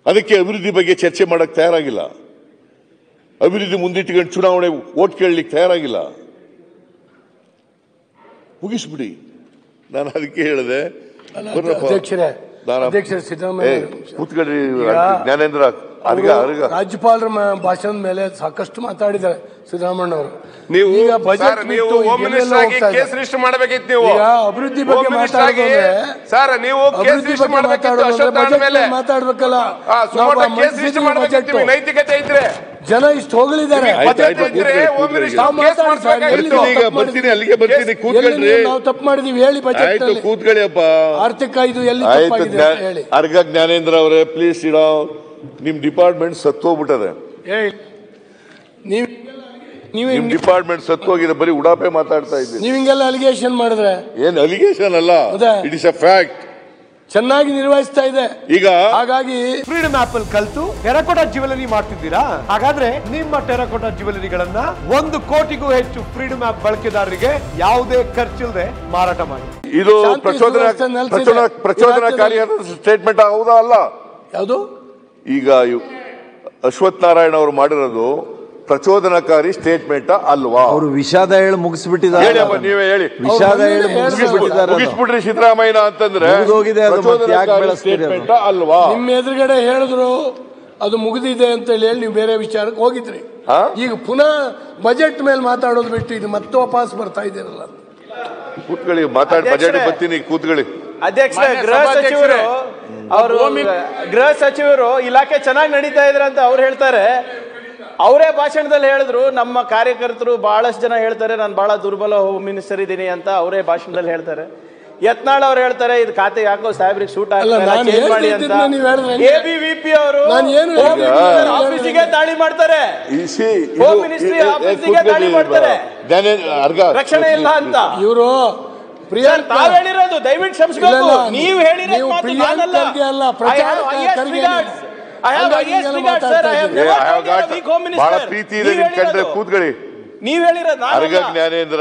ಅದಕ್ಕೆ ಅಭಿವೃದ್ಧಿ ಬಗ್ಗೆ ಚರ್ಚೆ ಮಾಡಕ್ ತಯಾರಾಗಿಲ್ಲ ಅಭಿವೃದ್ಧಿ ಮುಂದಿಟ್ಟುಕೊಂಡು ಚುನಾವಣೆ ಓಟ್ ಕೇಳಲಿಕ್ಕೆ ತಯಾರಾಗಿಲ್ಲ ಮುಗಿಸ್ಬಿಡಿ ನಾನು ಅದಕ್ಕೆ ಹೇಳಿದೆ ಬರ್ರಪ್ಪ. ಅಧ್ಯಕ್ಷರೇ ನಾನು- ಅಧ್ಯಕ್ಷರೇ ಏ, ಸಿದ್ದರಾಮಯ್ಯ ಕೂತ್ಕೊಳ್ರಿ ಈಗ ಜ್ಞಾನೇಂದ್ರ ಅರ್ಗ ಅರ್ಗ ರಾಜ್ಯಪಾಲರ ಮ- ಭಾಷಣದ ಮೇಲೆ ಸಾಕಷ್ಟು ಮಾತಾಡಿದ್ದಾರೆ ಸಿದ್ದರಾಮಯ್ಯ ಅವರು ನೀವು ಈಗ ಬಜೆಟ್ ಸರ್, ನೀವು ಬಿಟ್ಟು ಹೋಮ್ ಎಲ್ಲೆಲ್ಲೋ ಮಿನಿಸ್ಟರ್ ಆಗಿ ಹೋಗ್ತಾ ಕೇಸ್ ಇದ್ದಾರೆ. ರಿಜಿಸ್ಟರ್ ಮಾಡಬೇಕಿತ್ತು ನೀವು ಈಗ ಅಭಿವೃದ್ಧಿ ಬಗ್ಗೆ ಹೋಮ್ ಮಿನಿಸ್ಟರ್ ಆಗಿ ಮಾತಾಡೋದಂದ್ರೆ ಸರ್ ನೀವು ಕೇಸ್ ಅಭಿವೃದ್ಧಿ ರಿಜಿಸ್ಟರ್ ಬಗ್ಗೆ ಮಾಡಬೇಕಿತ್ತು ಮಾತಾಡೋದಂದ್ರೆ ಅಶ್ವತ್ಥ ಬಜೆಟ್ ಮೇಲೆ ಮೇಲೆ ಮಾತಾಡ್ಬೇಕಲ್ಲ ಆ, ಸುಮಾರು ನಾವು ಕೇಸ್ ರಿಜಿಸ್ಟರ್ ಮಂಡಿಸಿದೀವಿ ಮಾಡಬೇಕಿತ್ತು ಬಜೆಟ್. ನಿಮಗೆ ನೈತಿಕತೆ ಇದ್ರೆ ಜನ ಇಷ್ಟು ಹೊಗಳಿದ್ದಾರೆ ಆಯ್ತು, ಬಜೆಟ್ ಆಯ್ತು, ಇದ್ರೆ ಕೂತ್ಕೊಳ್ಳಿ, ಹೋಮ್ ಕೂತ್ಕೊಳ್ಳಿ. ಮಿನಿಸ್ಟರ್ ನಾವು ಕೇಸ್ ಮಾತಾಡಿ ಸರ್, ಎಲ್ಲಿ ಮಾಡಬೇಕಾಗಿತ್ತು ನಾವು ಈಗ ತಪ್ಪು ಬರ್ತೀನಿ ಮಾಡಿದ್ವಿ? ಅಲ್ಲಿಗೆ ಬರ್ತೀನಿ ಎಲ್ಲಿ ಕೂತ್ಕೊಳ್ರಿ ನೀವು ನಾವು ತಪ್ಪು ಮಾಡಿದೀವಿ ಹೇಳಿ ಬಜೆಟ್ ಆಯ್ತು ಕೂತ್ಕೊಳ್ಳಿ ಅಪ್ಪ ಆರ್ಥಿಕ ಇದು ಎಲ್ಲಿ ಆಯ್ತು ತಪ್ಪಾಗಿದೆ ಜ್ಞಾ- ಅಂತ ಹೇಳಿ ಅರ್ಗ ಜ್ಞಾನೇಂದ್ರ ಅವರೇ ಪ್ಲೀಸ್ ಇಡೋ ನಿಮ್ ಡಿಪಾರ್ಟ್ಮೆಂಟ್ ಸತ್ತೋಗ್ಬಿಟ್ಟದೆ ಹೇಳಿ ನೀವು ನೀವು ನಿಮ್ ಹಿಂಗ್- ಡಿಪಾರ್ಟ್ಮೆಂಟ್ ಸತ್ತೋಗಿದೆ ಬರೀ ಉಡಾಪೆ ಮಾತಾಡ್ತಾ ಇದ್ದೀನಿ ನೀವು ಹಿಂಗೆಲ್ಲ ಅಲಿಗೇಷನ್ ಮಾಡಿದ್ರೆ ಏನ್ ಅಲಿಗೇಷನ್ ಅಲ್ಲ ಹೌದಾ? ಇಟ್ ಇಸ್ ಅ ಫ್ಯಾಕ್ಟ್ ಚೆನ್ನಾಗಿ ನಿರ್ವಹಿಸ್ತಾ ಇದೆ ಈಗ ಹಾಗಾಗಿ ಫ್ರೀಡಮ್ ಆಪ್ ಅಲ್ಲಿ ಕಲ್ತು ಟೆರಕೋಟಾ ಜ್ಯುವೆಲರಿ ಮಾಡ್ತಿದ್ದೀರಾ ಹಾಗಾದ್ರೆ ನಿಮ್ಮ ಟೆರಕೋಟಾ ಜ್ಯುವೆಲರಿಗಳನ್ನ ಒಂದು ಕೋಟಿಗೂ ಹೆಚ್ಚು ಫ್ರೀಡಮ್ ಆಪ್ ಬಳಕೆದಾರರಿಗೆ ಯಾವುದೇ ಖರ್ಚಿಲ್ಲದೆ ಮಾರಾಟ ಮಾಡಿ ಇದು ಶಾಂತಿ ಪ್ರಚೋದನಾ ಸುವ್ಯವಸ್ಥೆ ನೆಲೆಸಿದೆ. ಪ್ರಚೋದನಾ ಈ ಪ್ರಚೋದನಾಕಾರಿಯಾದ ಸ್ಟೇಟ್ಮೆಂಟ್ ಹೌದಾ ಅಲ್ಲ ಯಾವುದು ಈಗ ಇವ್- ಅಶ್ವಥ್ ನಾರಾಯಣ ಅವರು ಮಾಡಿರೋದು ಪ್ರಚೋದನಕಾರಿ ಸ್ಟೇಟ್ಮೆಂಟ್ ಅಲ್ವಾ ಅವರು ವಿಷಾದ ಹೇಳಿ ಮುಗಿಸ್ಬಿಟ್ಟಿದ್ದಾರೆ ಹೇಳಿ ಅಮ್ಮ ನೀವೇ ಹೇಳಿ ವಿಷಾದ ಹೇಳಿ ಅವ್ರು ಮುಗಿಸ್ಬಿಟ್ಟಿದ್ದಾರೆ ಅದು. ಮುಗಿಸ್ಬಿಟ್ರಿ ಸಿದ್ದರಾಮಯ್ಯ ಅಂತಂದ್ರೆ ಮುಗ್ದೋಗಿದೆ ಅದು, ಮತ್ತೆ ಯಾಕೆ ಬೆಳೆಸ್ತೀರಿ ಅದು? ಸ್ಟೇಟ್ಮೆಂಟ್ ಅಲ್ವಾ ನಿಮ್ಮ ಎದುರುಗಡೆ ಹೇಳಿದ್ರು ಅದು ಮುಗಿದಿದೆ ಅಂತ ಹೇಳಿ ಹೇಳಿ ನೀವು ಬೇರೆ ವಿಚಾರಕ್ಕೆ ಹೋಗಿದ್ರಿ ಹಾ? ಈಗ ಪುನಃ ಬಜೆಟ್ ಮೇಲೆ ಮಾತಾಡೋದು ಬಿಟ್ಟು ಇದು ಮತ್ತೆ ವಾಪಸ್ ಬರ್ತಾ ಇದ್ದೀರಲ್ಲ ಕೂತ್ಕೊಳ್ಳಿ ಮಾತಾಡಿ ಬಜೆಟ್ ಬರ್ತೀನಿ ಕೂತ್ಕೊಳ್ಳಿ ಅಧ್ಯಕ್ಷ ಮಾನ್ಯ ಗೃಹ ಸಭಾಧ್ಯಕ್ಷರೇ, ಸಚಿವರು ಅವರು ಗೃಹ ಸಚಿವರು ಇಲಾಖೆ ಚೆನ್ನಾಗಿ ನಡೀತಾ ಇದ್ರ ಅಂತ ಅವ್ರು ಹೇಳ್ತಾರೆ ಅವರೇ ಭಾಷಣದಲ್ಲಿ ಹೇಳಿದ್ರು ನಮ್ಮ ಕಾರ್ಯಕರ್ತರು ಬಹಳಷ್ಟು ಜನ ಹೇಳ್ತಾರೆ ನಾನು ಬಹಳ ದುರ್ಬಲ ಹೋಮ್ ಮಿನಿಸ್ಟರ್ ಇದ್ದೀನಿ ಅಂತ ಅವರೇ ಭಾಷಣದಲ್ಲಿ ಹೇಳ್ತಾರೆ ಯತ್ನಾಳ್ ಅವ್ರು ಹೇಳ್ತಾರೆ ಇದು ಖಾತೆ ಯಾಕೋ ಸಾಹೇಬ್ರಿಗೆ ಸೂಟ್ ಅಲ್ಲ, ನಾನು ಚೇಂಜ್ ಮಾಡಿ ಹೇಳ್ತಿದ್ದನ್ನ ಅಂತ ನೀವು ಹೇಳಿದ್ರೆ ಹೆಂಗೆ? ಎ ಬಿ ವಿ ಪಿ ಅವರು ನಾನು ಏನು ಹೇಳಿಲ್ಲ. ಆಫೀಸಿಗೆ ದಾಳಿ ಮಾಡ್ತಾರೆ ಇಸಿ ಹೋಮ್ ಮಿನಿಸ್ಟ್ರಿ ಆಫೀಸಿಗೆ ದಾಳಿ ಮಾಡ್ತಾರೆ. ಅರ್ಗ ರಕ್ಷಣೆ ಇಲ್ಲ ಅಂತ ಇವರು ಸರ್ ಪ್ರಿಯಾಂಕಾ ತಾವ್ ಹೇಳಿರೋದು ದಯವಿಟ್ಟು ಕ್ಷಮಿಸಬೇಕು ಇಲ್ಲ, ಇಲ್ಲ, ನೀವು ಹೇಳಿರೋ ನೀವು ಮಾತು ಪ್ರಿಯಾಂಕ್ ನಾನಲ್ಲ ಖರ್ಗೆ ಅಲ್ಲ, I ಪ್ರಚಾರ have highest Kharge regards. I have ಹಂಗಾಗಿ highest ಹಿಂಗೆಲ್ಲ regards, sir. I have ಮಾತಾಡ್ತಾ never I have told you got a weak home minister. ಬಹಳ ಪ್ರೀತಿ ಇದೆ ನೀವ್ ನಿಮ್ ಕಂಡ್ರೆ ಹೇಳಿರೋದು. ಕೂತ್ಕೊಳ್ಳಿ ನೀವ್ ಹೇಳಿರೋದು ಅರ್ಗ ನಾನಲ್ಲ. Jnanendra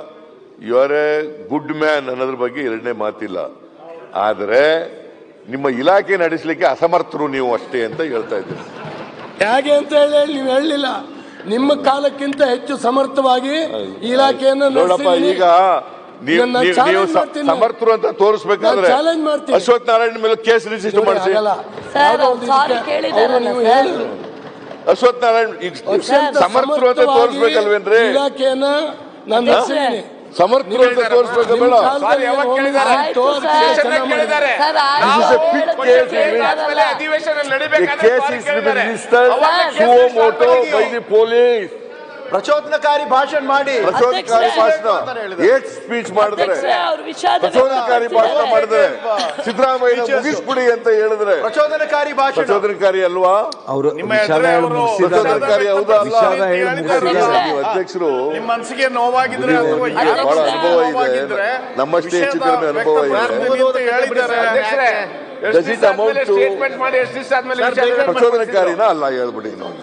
you are a good man ಅನ್ನೋದ್ರ ಬಗ್ಗೆ ಎರಡನೇ ಮಾತಿಲ್ಲ ಆದ್ರೆ ನಿಮ್ಮ ಇಲಾಖೆ ನಡೆಸಲಿಕ್ಕೆ ಅಸಮರ್ಥರು ನೀವು ಅಷ್ಟೇ ಅಂತ ಹೇಳ್ತಾ ಇದ್ದೀರಿ ಹೇಗೆ ಅಂತ ಹೇಳಿ ನೀವು ಹೇಳಲಿಲ್ಲ ನಿಮ್ಮ ಕಾಲಕ್ಕಿಂತ ಹೆಚ್ಚು ಸಮರ್ಥವಾಗಿ ಇಲಾಖೆಯನ್ನು ನೋಡಪ್ಪ ನಡೆಸಿದ್ದೀನಿ. ಈಗ ನೀವು ಇದನ್ನ ನೀವು- challenge ನೀವು ಸ- ಮಾಡ್ತೀನಿ. ಸಮರ್ಥರು ಅಂತ ತೋರಿಸ್ಬೇಕಾದ್ರೆ ನಾನು challenge ಮಾಡ್ತೀನಿ. ಅಶ್ವಥ್ ನಾರಾಯಣ ಮೇಲೆ ಕೇಸ್ ರಿಜಿಸ್ಟರ್ ನೋಡಿ, ಮಾಡಿಸಿ ಹಾಗಲ್ಲ. ಸರ್, ಯಾವುದೋ ಅವ್ರು ಒಂದು sorry ಇದಕ್ಕೆ ಕೇಳಿದಾರಲ್ಲ, ಅವರು ನೀವು ಸರ್. ಹೇಳಿದ್ರು. ಅಶ್ವಥ್ ನಾರಾಯಣ ಈಗ ಅತ್ಯಂತ ಸಮರ್ಥರು ಅಂತ ಸಮರ್ಥವಾಗಿ ತೋರಿಸ್ಬೇಕಲ್ವೇನ್ರಿ ಇಲಾಖೆಯನ್ನ ನಾನು ನಡೆಸಿದ್ದೀನಿ ಸಮರ್ಥರು ಅಂತ ತೋರಿಸ್ಬೇಕ ಬೇಡ ನಿಮ್ಮ ಕಾಲದಲ್ಲಿ ಸಾರಿ, ಯಾವಾಗ ಏನು ಕೇಳಿದ್ದಾರೆ? ಆಯ್ತು, ಆಯ್ತು, ಅದಕ್ಕೆ ಸರ್. ಚೆನ್ನಾಗಿ ಮಾಡಿದ್ದಾರೆ. ಕೇಳಿದ್ದಾರೆ. ಸರ್, ಆಯ್ತು, This is a big ಹೇಳಿದ್ರು case. ಕೇಳಿದಾರಲ್ಲ. ಆದ್ಮೇಲೆ ಅಧಿವೇಶನ The ನಡಿಬೇಕಾದ್ರೆ case ಸಾರಿ is ಕೇಳಿದ್ದಾರೆ. registered ಅವಾಗ Sir. Case suo register moto ಮಾಡಿ by ನೀವು. the police. ಪ್ರಚೋದನಕಾರಿ ಭಾಷಣ ಮಾಡಿ ಪ್ರಚೋದನಕಾರಿ ಅಧ್ಯಕ್ಷರೇ. ಭಾಷಣ ಏಟ್ ಸ್ಪೀಚ್ ಮಾಡಿದ್ರೆ ಅಧ್ಯಕ್ಷರೇ, ಅವ್ರು ವಿಷಾದ ಪ್ರಚೋದನಕಾರಿ ಭಾಷಣ ವ್ಯಕ್ತಪಡಿಸಿದ್ದಾರೆ. ಮಾಡಿದ್ರೆ ಸಿದ್ದರಾಮಯ್ಯ ಮುಗಿಸ್ಬಿಡಿ ಅಂತ ಹೇಳಿದ್ರೆ ಪ್ರಚೋದನಕಾರಿ ಭಾಷಣ ಪ್ರಚೋದನಕಾರಿ ಅಲ್ವಾ ಅವರು ನಿಮ್ಮ ವಿಷಾದ ಎದುರೇ ಹೇಳಿ ಅವರು ಮುಗಿಸಿದ್ದಾರೆ ಪ್ರಚೋದನಕಾರಿ ಹೌದಾ ಅಲ್ಲ ವಿಷಾದ ಹೇಳಿ ಮುಗಿಸಿದ್ದಾರೆ ನೀವು ಅಧ್ಯಕ್ಷರು ನಿಮ್ಮ ಮನಸ್ಸಿಗೆ ನೋವಾಗಿದ್ರೆ ಅಥವಾ ನಿಮಗೆ ಏನೋ ಬಹಳ ಮನಸ್ಸಿಗೆ ಅನುಭವ ಇದೆ ನೋವಾಗಿದ್ರೆ ನಮ್ಮಷ್ಟೇ ಹೆಚ್ಚು ವಿಷಯದ ಕಡಿಮೆ ಅನುಭವ ಇದೆ ವ್ಯಕ್ತಪಡಿಸ್ತೀನಿ ಅಂತ ಹೇಳಿದ್ದಾರೆ ಅಧ್ಯಕ್ಷರೇ ಎಷ್ಟು Does it ದಿವಸ amount ಆದ್ಮೇಲೆ to- ಸ್ಟೇಟ್ಮೆಂಟ್ ಮಾಡಿ ಎಷ್ಟು ದಿವಸ ಆದ್ಮೇಲೆ ವಿಷಯ ವ್ಯಕ್ತಪಡಿಸಿದ್ರು? ಪ್ರಚೋದನಕಾರಿನ ಅಲ್ಲ ಹೇಳ್ಬಿಡಿ ನೋಡಿ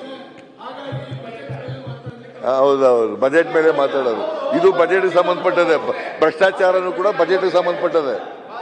ಹೌದೌದು ಬಜೆಟ್ ಮೇಲೆ ಮಾತಾಡೋದು ಇದು ಬಜೆಟ್ ಸಂಬಂಧಪಟ್ಟದೆ ಬ- ಭ್ರಷ್ಟಾಚಾರನು ಕೂಡ ಬಜೆಟ್ ಸಂಬಂಧಪಟ್ಟದೆ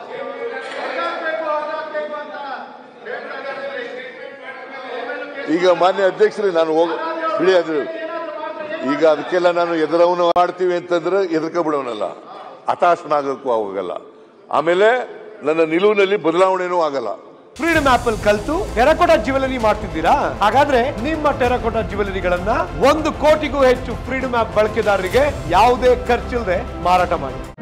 ಈಗ ಮಾನ್ಯ ಅಧ್ಯಕ್ಷರೇ ನಾನು ಹೋಗ ಬಿಡಿ ಅದು ಈಗ ಅದಕ್ಕೆಲ್ಲ ನಾನು ಎದುರವನು ಮಾಡ್ತೀವಿ ಅಂತಂದ್ರೆ ಎದುರ್ಕೊಬಿಡೋನಲ್ಲ ಹತಾಶನಾಗಕ್ಕೂ ಹೋಗಲ್ಲ ಆಮೇಲೆ ನನ್ನ ನಿಲುವಿನಲ್ಲಿ ಬದಲಾವಣೆನೂ ಆಗಲ್ಲ ಫ್ರೀಡಮ್ ಆಪ್ ಅಲ್ಲಿ ಕಲ್ತು ಟೆರಕೋಟಾ ಜ್ಯುವೆಲರಿ ಮಾಡ್ತಿದ್ದೀರಾ ಹಾಗಾದ್ರೆ ನಿಮ್ಮ ಟೆರಕೋಟಾ ಜ್ಯುವೆಲರಿಗಳನ್ನ ಒಂದು ಕೋಟಿಗೂ ಹೆಚ್ಚು ಫ್ರೀಡಮ್ ಆಪ್ ಬಳಕೆದಾರರಿಗೆ ಯಾವುದೇ ಖರ್ಚಿಲ್ಲದೆ ಮಾರಾಟ ಮಾಡಿ